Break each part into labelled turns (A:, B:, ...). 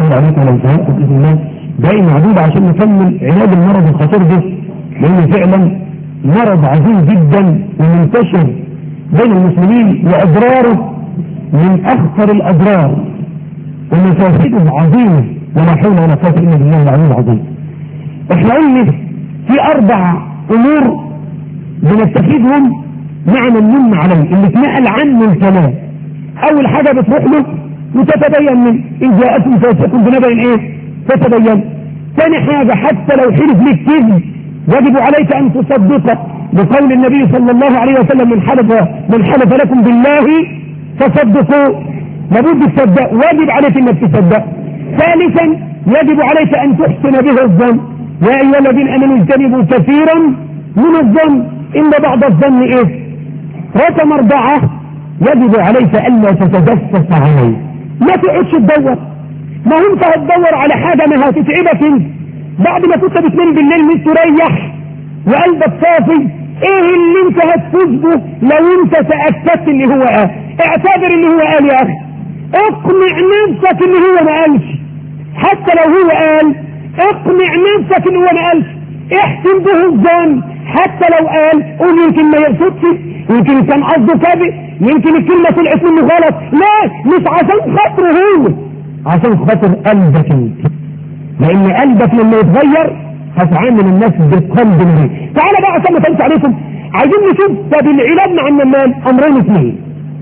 A: طول عليكم لو زهقتوا باذن الله باقي معدود عشان نكمل علاج المرض الخطير ده لان فعلا مرض عظيم جدا ومنتشر بين المسلمين واضراره من اخطر الاضرار ومفاسده عظيمه ولا حول ولا قوه الا بالله العلي العظيم. احنا قلنا في اربع امور بنتخذهم معنى من عليه اللي اتنقل عنه الكلام. اول حاجه بتروح له وتتبين من ان جاءكم فاسق بنبأ ايه؟ تتبين. ثاني حاجه حتى لو حلف لك كذب يجب عليك ان تصدقه بقول النبي صلى الله عليه وسلم من حلف من حلف لكم بالله فصدقوا لابد تصدق واجب عليك انك تصدق ثالثا يجب عليك ان تحسن به الظن يا ايها الذين امنوا اجتنبوا كثيرا من الظن ان بعض الظن ايه رقم اربعه يجب عليك الا تتجسس عليه ما تقعدش تدور ما هو انت هتدور على حاجه ما هتتعبك انت بعد ما كنت بتنام بالليل مستريح وقلبك صافي ايه اللي انت هتفوز به لو انت تاكدت ان هو قال اعتبر ان هو قال يا اخي اقنع نفسك ان هو ما قالش حتى لو هو قال اقنع نفسك ان هو ما قالش احسن به الظن حتى لو قال قول يمكن ما يقصدش يمكن كان قصده كذب يمكن الكلمه طلعت منه غلط لا مش عشان خاطره هو عشان خاطر قلبك انت لان قلبك لما يتغير هتعامل الناس بالقلب الذي تعالى بقى عشان ما تنسى عليكم عايزين نشوف طب العلاج مع النمام امرين اثنين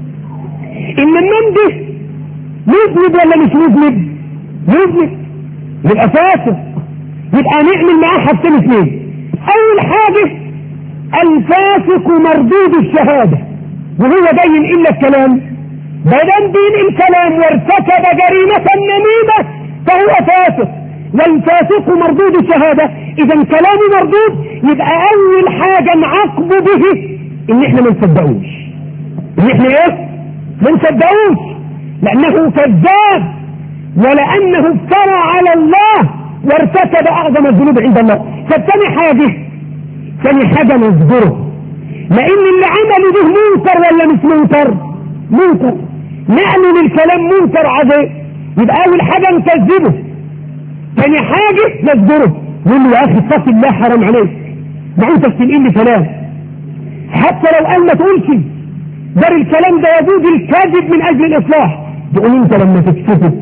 A: النمام ده مذنب ولا مش مذنب مذنب يبقى فاسق يبقى نعمل معاه حاجتين اثنين اول حاجه الفاسق مردود الشهاده وهو جاي ينقل لك كلام بدل بينقل كلام وارتكب جريمه نميمه فهو فاسق والفاسق مردود الشهادة اذا كلامه مردود يبقى اول حاجة نعاقبه به ان احنا ما نصدقوش ان احنا ايه ما نصدقوش لانه كذاب ولانه افترى على الله وارتكب اعظم الذنوب عند الله فالتاني حاجة ثاني حاجة نصبره لان اللي عمله ده منكر ولا مش منكر منكر نعمل الكلام منكر عظيم يبقى اول حاجة نكذبه ثاني حاجة نصبره يقول له يا اخي اتق الله حرام عليك ما انت بتنقل لي كلام حتى لو قال ما تقولش دار الكلام ده يجوز الكذب من اجل الاصلاح تقول انت لما تكتبه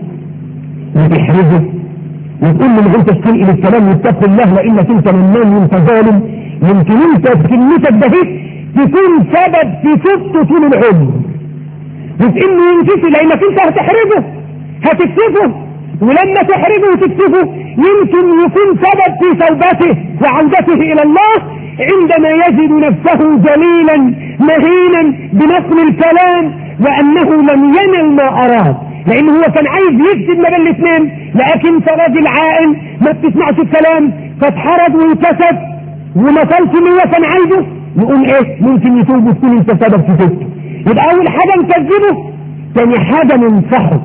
A: وتحرجه وتقول له ما انت تنقل الكلام واتق الله لانك انت منان وانت ظالم يمكن انت بكلمتك ده تكون سبب في سبته طول العمر وفي انه ينكسر لانك انت هتحرجه هتكتفه ولما تحرجه وتكتفه يمكن يكون سبب في توبته وعودته الى الله عندما يجد نفسه جليلا مهينا بنقل الكلام وانه لم ينل ما اراد لان هو كان عايز يكتب ما بين الاثنين لكن راجل عاقل ما بتسمعش الكلام فاتحرج وانكسف وما صلش اللي هو كان عايزه يقول ايه ممكن يتوب وتكون انت سبب في توبته يبقى اول حاجه نكذبه ثاني حاجه ننصحه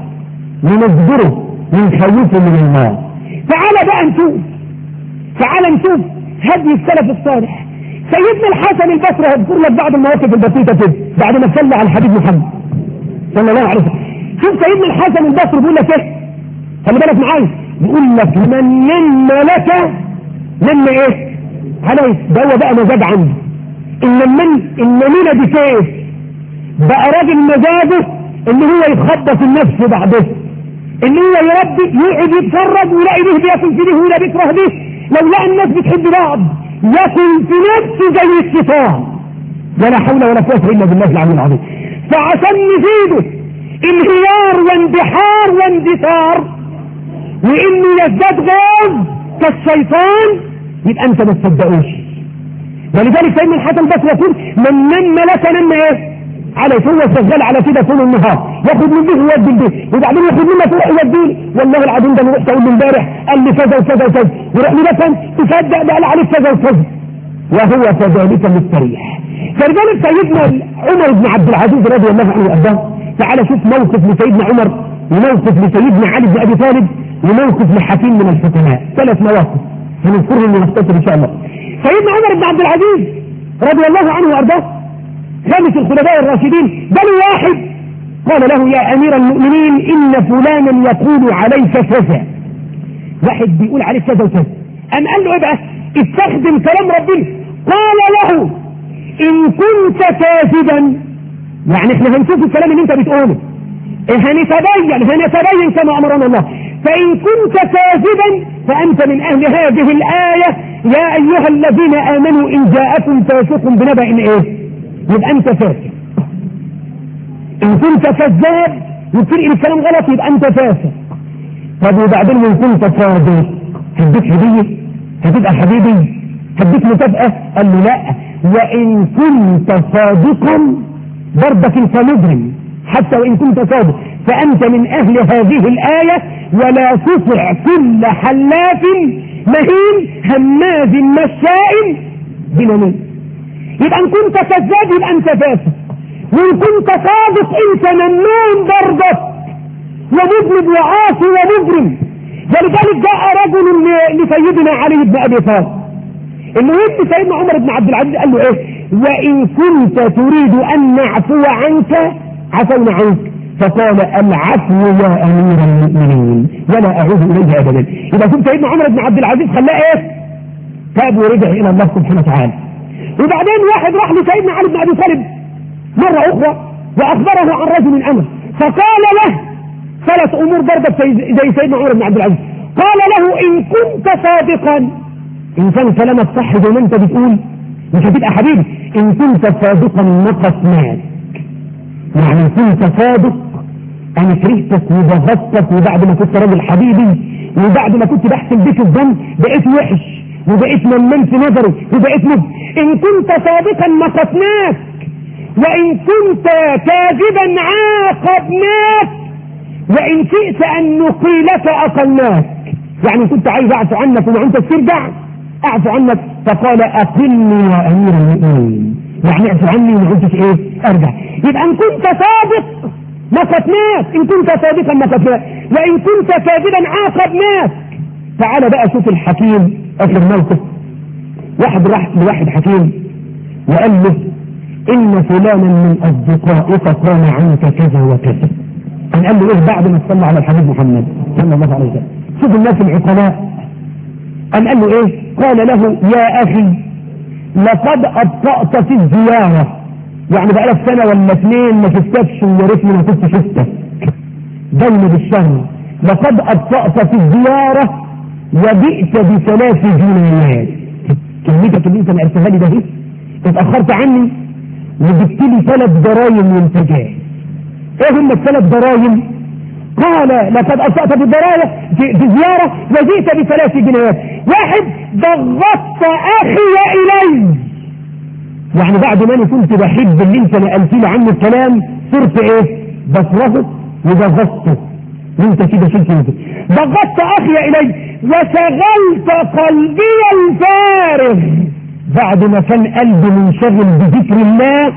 A: ننذره ونخوفه من النار تعال بقى نشوف تعال نشوف هدي السلف الصالح سيدنا الحسن البصري هذكر لك بعض المواقف البسيطه كده بعد ما صلى على الحبيب محمد صلى الله عليه وسلم شوف سيدنا الحسن البصري بيقول لك ايه خلي بالك معايا بيقول لك من يم لك لما ايه عليه ده هو بقى مزاج عنده ان من النمينه دي كيف بقى راجل مزاجه ان هو يتخبط النفس بعده ان هو يربي يقعد يتفرج ويلاقي ده بياكل في ده وده بيكره ده لو لقى الناس بتحب بعض ياكل في نفسه زي الشيطان ولا حول ولا قوه الا بالله العلي العظيم فعشان نزيده انهيار واندحار واندثار وانه يزداد غاز كالشيطان يبقى انت ما تصدقوش ولذلك سيدنا الحسن البصري يقول من نم لك نم ايه على هو شغال على كده طول النهار ياخد من ده ويودي لده وبعدين ياخد منه تروح يوديه والله العظيم ده انا رحت اقول له امبارح قال لي كذا وكذا وكذا يروح لي مثلا تصدق ده قال عليك كذا وكذا وهو كذلك مستريح فلذلك سيدنا عمر بن عبد العزيز رضي الله عنه وارضاه تعالى شوف موقف لسيدنا عمر وموقف لسيدنا علي بن ابي طالب وموقف لحكيم من الحكماء ثلاث مواقف هنذكرهم ونختصر ان شاء الله سيدنا عمر بن عبد العزيز رضي الله عنه وارضاه خامس الخلفاء الراشدين بل واحد قال له يا أمير المؤمنين إن فلانا يقول عليك كذا واحد بيقول عليك كذا وكذا أم قال له إيه بقى استخدم كلام ربنا قال له إن كنت كاذبا يعني احنا هنشوف الكلام اللي انت بتقوله هنتبين هنتبين كما أمرنا الله فإن كنت كاذبا فأنت من أهل هذه الآية يا أيها الذين آمنوا إن جاءكم فاسق بنبأ إيه يبقى أنت فاسق إن كنت كذاب وتنقل الكلام غلط يبقى أنت فاسق طب وبعدين إن كنت صادق هديك هدية هتبقى حبيبي هديك مكافأة قال له لا وإن كنت صادقا برضك أنت مجرم حتى وإن كنت صادق فأنت من أهل هذه الآية ولا تطع كل حلاف مهين هماز مشاء بنميم يبقى إن كنت كذاب يبقى أنت فاسق وإن كنت صادق أنت ممنون برضك ومذنب وعاصي ومجرم ولذلك جاء رجل لسيدنا علي بن أبي طالب المهم سيدنا عمر بن عبد العزيز قال له ايه وإن كنت تريد أن نعفو عنك عفونا عنك فقال العفو يا امير المؤمنين ولا اعود اليه ابدا يبقى شوف سيدنا عمر بن عبد العزيز خلاه ايه تاب ورجع الى الله سبحانه وتعالى وبعدين واحد راح لسيدنا علي بن ابي طالب مره اخرى واخبره عن رجل امر فقال له ثلاث امور ضربت زي سيدنا عمر بن عبد العزيز قال له ان كنت صادقا ان كان كلامك صح زي ما انت بتقول مش هتبقى حبيبي ان كنت صادقا نقصناك يعني كنت صادق انا كرهتك وبغضتك وبعد ما كنت راجل حبيبي وبعد ما كنت بحسن بك الظن بقيت وحش وبقيت ممن في نظري وبقيت مب ان كنت صادقا نقصناك وان كنت كاذبا عاقبناك وان شئت ان نقيلك اقلناك يعني كنت عايز اعفو عنك وما انت ترجع اعفو عنك فقال اقلني يا امير المؤمنين يعني اعفو عني وما كنتش ايه ارجع يبقى ان كنت صادق نقتناك ان كنت صادقا نقتناك وان كنت كاذبا عاقبناك تعال بقى شوف الحكيم اخر موقف واحد راح لواحد حكيم وقال له ان فلانا من اصدقائك قال عنك كذا وكذا قال له ايه بعد ما تصلى على الحبيب محمد صلى الله عليه وسلم شوف الناس العقلاء قال له ايه قال له يا اخي لقد ابطأت في الزيارة يعني بقالك سنة ولا اثنين ما شفتكش ويا ريتني ما كنت شفتك دين بالشر لقد ابطأت في الزيارة وجئت بثلاث جنيهات كلمتك اللي انت نقلتها لي ده ايه اتأخرت عني وجبت لي ثلاث درايم منتجات ايه هم الثلاث درايم قال لقد أسأت بالدراية في, في زيارة وجئت بثلاث جنيهات واحد ضغطت أخي إلي يعني بعد ما أنا كنت بحب اللي انت نقلت لي عنه الكلام صرت ايه بصرفه وضغطته وانت كده شلت انت ضغطت أخي إلي وشغلت قلبي الفارغ بعد ما كان قلبي منشغل بذكر الله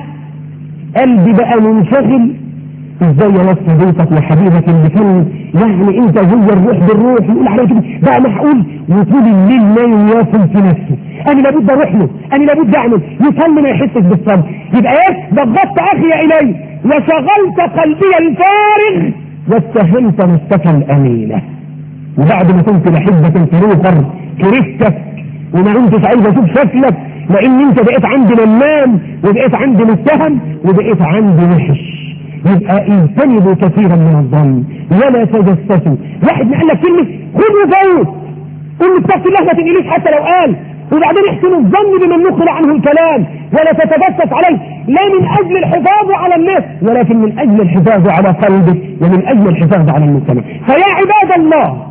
A: قلبي بقى منشغل ازاي يوصي بيتك وحبيبك اللي كان يعني انت زي الروح بالروح يقول عليه كده بقى معقول وطول الليل نايم ياكل في نفسه انا لابد اروح له انا لابد اعمل يصلي ما يحسش بالصبر يبقى ايه ضغطت اخي الي وشغلت قلبي الفارغ واتهمت نفسك الامينه وبعد ما كنت بحبك الفروقر كرهتك وما كنتش عايز اشوف شكلك لان انت بقيت عندي نمام وبقيت عندي متهم وبقيت عندي وحش يبقى اجتنبوا كثيرا من الظن ولا تجسسوا واحد قال لك كلمه خذ وفوت قل اتق الله ما تنقليش حتى لو قال وبعدين احسن الظن بمن نقل عنه الكلام ولا تتجسس عليه لا من اجل الحفاظ على الناس ولكن من اجل الحفاظ على قلبك ومن اجل الحفاظ على المجتمع فيا عباد الله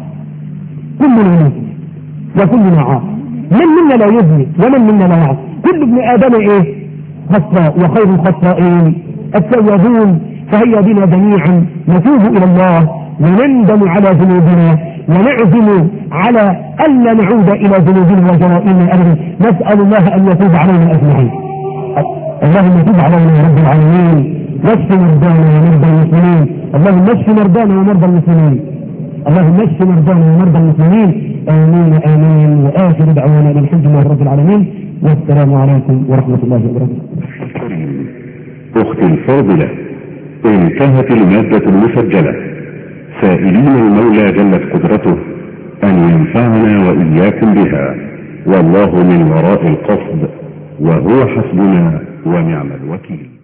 A: كلنا نذنب وكلنا عاصي من منا لا يذنب ومن منا لا يعصي كل ابن ادم ايه خطاء وخير الخطائين التوابون فهيا بنا جميعا نتوب الى الله ونندم على ذنوبنا ونعزم على الا نعود الى ذنوبنا وجرائمنا ابدا نسال الله ان يتوب علينا اجمعين اللهم تب علينا يا رب العالمين واشف مرضانا ومرضى المسلمين اللهم اشف مرضانا ومرضى المسلمين اللهم اشف مرضانا ومرضى المسلمين امين امين واخر دعوانا ان الحمد لله رب العالمين والسلام عليكم ورحمه الله وبركاته
B: اختي الفاضله انتهت المادة المسجلة سائلين المولى جلت قدرته أن ينفعنا وإياكم بها والله من وراء القصد وهو حسبنا ونعم الوكيل